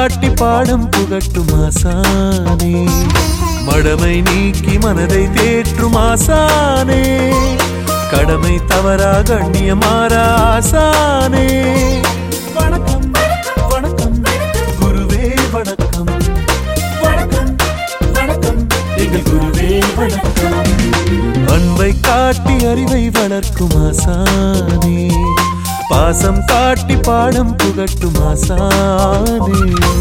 காட்டி பாடம் புகட்டும் ஆசானே மடமை நீக்கி மனதை தேற்றும் ஆசானே கடமை தவறா கண்ணியமாறா ஆசானே வணக்கம் வணக்கம் குருவே வணக்கம் வணக்கம் வணக்கம் எங்கள் குருவே வணக்கம் அன்பை காட்டி அறிவை வளர்க்கும் ஆசானே பாசம் காட்டி பாடம் புகட்டும் ஆசானே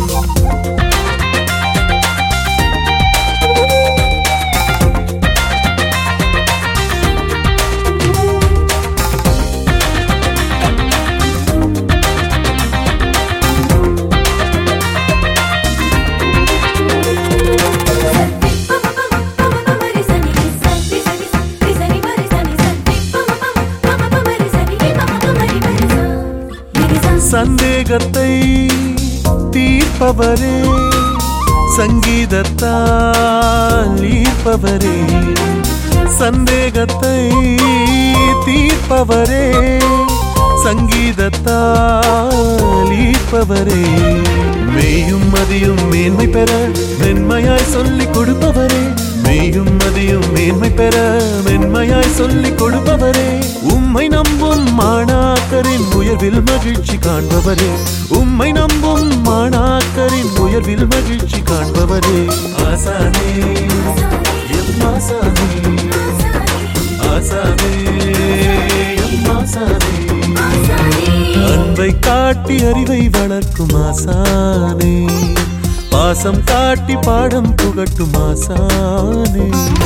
சந்தேகத்தை தீர்ப்பவரே சங்கீதத்தால் ஈர்ப்பவரே சந்தேகத்தை தீர்ப்பவரே சங்கீதத்தால் ஈர்ப்பவரே மெய்யும் மதியும் மேன்மை பெற மென்மையாய் சொல்லிக் கொடுப்பவரே மெய்யும் மதியும் மேன்மை பெற மென்மையாய் சொல்லிக் கொடுப்பவரே உம்மை நம்பும் மாணாக்கரின் உயர்வில் மகிழ்ச்சி காண்பவரே உம்மை நம்பும் மாணாக்கரின் உயர்வில் மகிழ்ச்சி காண்பவரே ஆசானே எம் ஆசானே ஆசானே எம் ஆசானே அன்பை காட்டி அறிவை வளர்க்கும் ஆசானே பாசம் காட்டி பாடம் புகட்டும் ஆசானே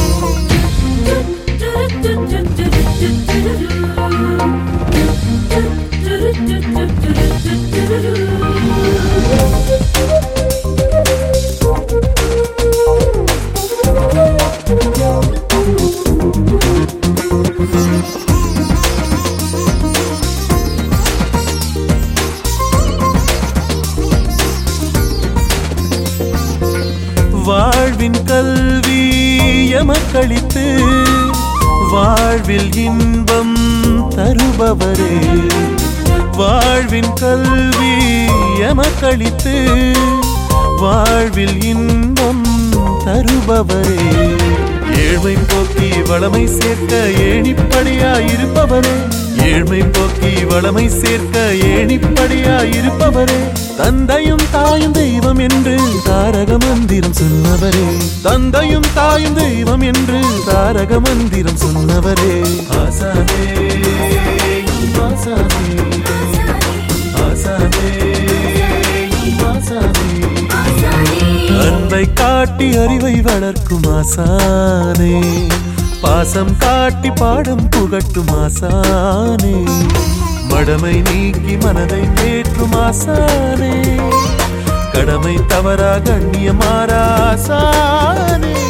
வாழ்வின் கல்வி எமக்களித்து வாழ்வில் இன்பம் தருபவரே வாழ்வின் கல்வி எமக்களித்து வாழ்வில் இன்பம் தருபவரே ஏழ்மை போக்கி வளமை சேர்க்க ஏணிப்படியாயிருப்பவரே ஏழ்மை போக்கி வளமை சேர்க்க ஏணிப்படியாயிருப்பவரே தந்தையும் தாயும் தெய்வம் என்று தாரக மந்திரம் சொன்னவரே தந்தையும் தாயும் தெய்வம் என்று தாரக மந்திரம் சொன்னவரே ஆசானே ஆசானே ஆசானே ஆசானே அன்பை காட்டி அறிவை வளர்க்கும் ஆசானே பாசம் காட்டி பாடம் புகட்டும் ஆசானே மடமை நீக்கி மனதை தேற்றும் ஆசானே கடமை தவறா கண்ணியமாறா ஆசானே